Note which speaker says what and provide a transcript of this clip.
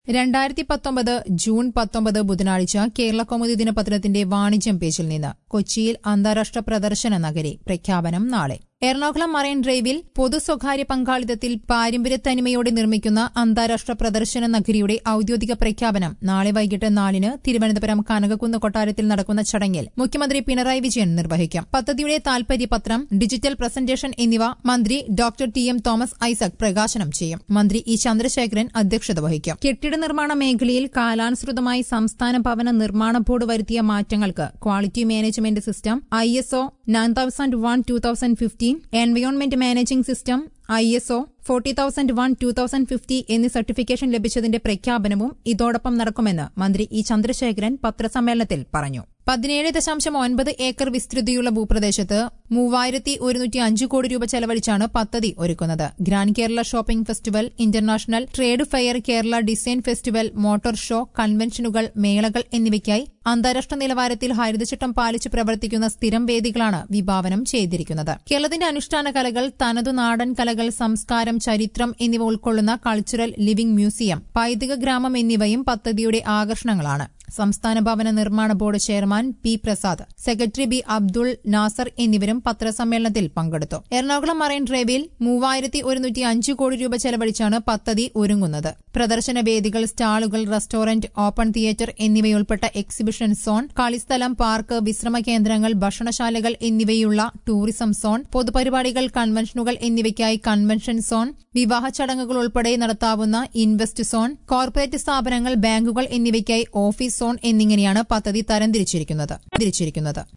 Speaker 1: രണ്ടായിരത്തി പത്തൊമ്പത് ജൂൺ പത്തൊമ്പത് ബുധനാഴ്ച കേരള കൗമുദി ദിനപത്രത്തിന്റെ വാണിജ്യം പേജിൽ നിന്ന് കൊച്ചിയിൽ അന്താരാഷ്ട്ര പ്രദർശന നഗരി പ്രഖ്യാപനം നാളെ എറണാകുളം മറൈൻ ഡ്രൈവിൽ പൊതു സ്വകാര്യ പങ്കാളിത്തത്തിൽ പാരമ്പര്യ തനിമയോടെ നിർമ്മിക്കുന്ന അന്താരാഷ്ട്ര പ്രദർശന നഗരിയുടെ ഔദ്യോഗിക പ്രഖ്യാപനം നാളെ വൈകിട്ട് നാലിന് തിരുവനന്തപുരം കനകക്കുന്ന് കൊട്ടാരത്തിൽ നടക്കുന്ന ചടങ്ങിൽ മുഖ്യമന്ത്രി പിണറായി വിജയൻ നിർവഹിക്കും പദ്ധതിയുടെ താൽപര്യപത്രം ഡിജിറ്റൽ പ്രസന്റേഷൻ എന്നിവ മന്ത്രി doctor T M Thomas Isaac പ്രകാശനം ചെയ്യും മന്ത്രി ഇ ചന്ദ്രശേഖരൻ അധ്യക്ഷത വഹിക്കും കെട്ടിട നിർമ്മാണ മേഖലയിൽ കാലാനുസൃതമായി സംസ്ഥാന ഭവന നിർമ്മാണ ബോർഡ് വരുത്തിയ മാറ്റങ്ങൾക്ക് quality management system I S O nine thousand one two thousand fifteen environment managing system I S O forty thousand one two thousand fifty എന്നീ സർട്ടിഫിക്കേഷൻ ലഭിച്ചതിന്റെ പ്രഖ്യാപനവും ഇതോടൊപ്പം നടക്കുമെന്ന് മന്ത്രി ഇ ചന്ദ്രശേഖരൻ പത്രസമ്മേളനത്തിൽ പറഞ്ഞു പതിനേഴ് ദശാംശം ഒൻപത് ഏക്കർ വിസ്തൃതിയുള്ള ഭൂപ്രദേശത്ത് മൂവായിരത്തി ഒരുന്നൂറ്റി അഞ്ച് കോടി രൂപ ചെലവഴിച്ചാണ് പദ്ധതി ഒരുക്കുന്നത് grand Kerala shopping festival international trade fair Kerala design festival motor show കൺവെൻഷനുകൾ മേളകൾ എന്നിവയ്ക്കായി അന്താരാഷ്ട്ര നിലവാരത്തിൽ ഹരിതചട്ടം പാലിച്ച് പ്രവർത്തിക്കുന്ന സ്ഥിരം വേദികളാണ് വിഭാവനം ചെയ്തിരിക്കുന്നത് കേരളത്തിന്റെ അനുഷ്ഠാന കലകൾ തനതു നാടൻ കലകൾ സംസ്കാരം ചരിത്രം എന്നിവ ഉൾക്കൊള്ളുന്ന കൾച്ചറൽ ലിവിംഗ് മ്യൂസിയം പൈതൃക ഗ്രാമം എന്നിവയും പദ്ധതിയുടെ ആകർഷണങ്ങളാണ് സംസ്ഥാന ഭവന നിർമ്മാണ board chairman P Prasad secretary B Abdul Nasser എന്നിവരും പത്രസമ്മേളനത്തിൽ പങ്കെടുത്തു എറണാകുളം മറൈൻ ഡ്രൈവിൽ മൂവായിരത്തി ഒരുന്നൂറ്റി അഞ്ച് കോടി രൂപ ചെലവഴിച്ചാണ് പദ്ധതി ഒരുങ്ങുന്നത് പ്രദർശന വേദികൾ സ്റ്റാളുകൾ റെസ്റ്റോറന്റ് ഓപ്പൺ തിയേറ്റർ എന്നിവയുൾപ്പെട്ട എക്സിബിഷൻ സോൺ കളിസ്ഥലം പാർക്ക് വിശ്രമ കേന്ദ്രങ്ങൾ ഭക്ഷണശാലകൾ എന്നിവയുള്ള ടൂറിസം സോൺ പൊതുപരിപാടികൾ കൺവെൻഷനുകൾ എന്നിവയ്ക്കായി കൺവെൻഷൻ സോൺ വിവാഹ ചടങ്ങുകൾ ഉൾപ്പെടെ നടത്താവുന്ന ഇൻവെസ്റ്റ് സോൺ കോർപ്പറേറ്റ് സ്ഥാപനങ്ങൾ ബാങ്കുകൾ എന്നിവയ്ക്കായി ഓഫീസ് സോൺ എന്നിങ്ങനെയാണ് പദ്ധതി തരംതിരിച്ചിരിക്കുന്നത് തിരിച്ചിരിക്കുന്നത്